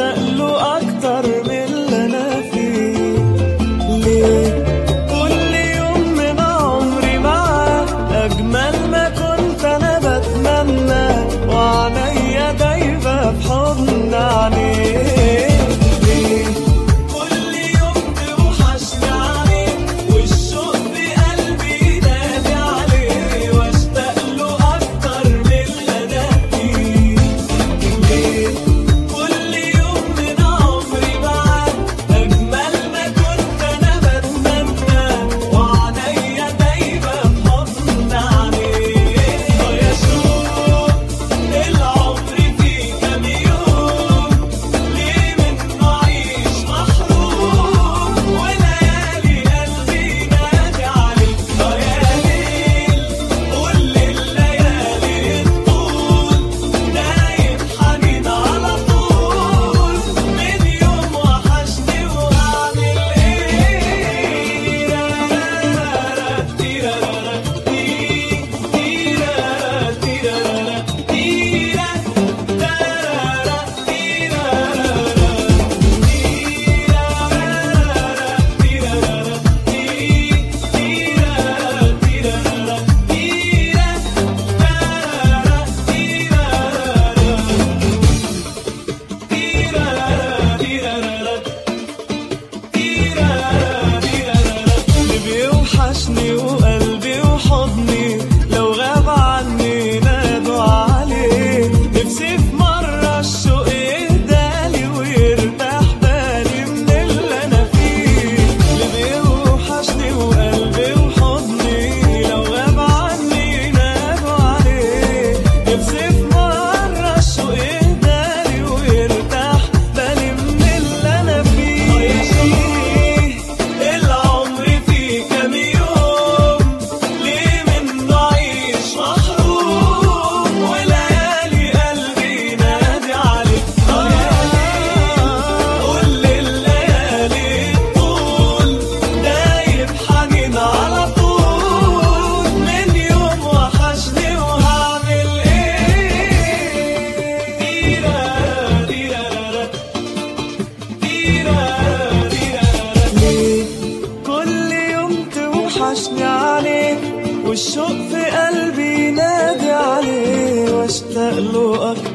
واشتاق له اكتر من اللي انا فيه ليه كل يوم من عمري معاه اجمل ما كنت انا بتمنى وعليا دايبه في حضن عينيه ليه كل يوم توحشني عليه والشوق في قلبي ينادي عليه واشتاق له اكتر من اللي انا فيه ليه كل يوم من عمري معاك اجمل ما كنت انا بتمنى وعليا دايبه في حضن عليه يا شوق العمر فيه كام يوم ليه منه عيش محروم وليالي قلبي نادي عليك اه يا ليل كل الليالي الطول نايم حنين على طول من يوم وحشني وهعمل ايه تيرارا تيرارا تيرارا تيرارا تيرارا بيوحشني وقلبي وحضني لو غاب عني نادوا عليه نفسي في مرة الشوق يهدالي ويرتاح بالي من اللي أنا فيه اللي بيوحشني وقلبي وحضني لو غاب عني نادوا عليه نفسي في مرة الشوق يهدالي ويرتاح بالي من اللي أنا فيه العمر فيه كام يوم ليه منه عيش محروم وليالي قلبي نادي عليك كل الليالي الطول دايب حنين على طول من يوم وحشني وهعمل ايه تيرا تيرا تيرا تيرا ليه كل يوم توحشني عليه والشوق في قلبي ينادي عليه واشتاق له اكتر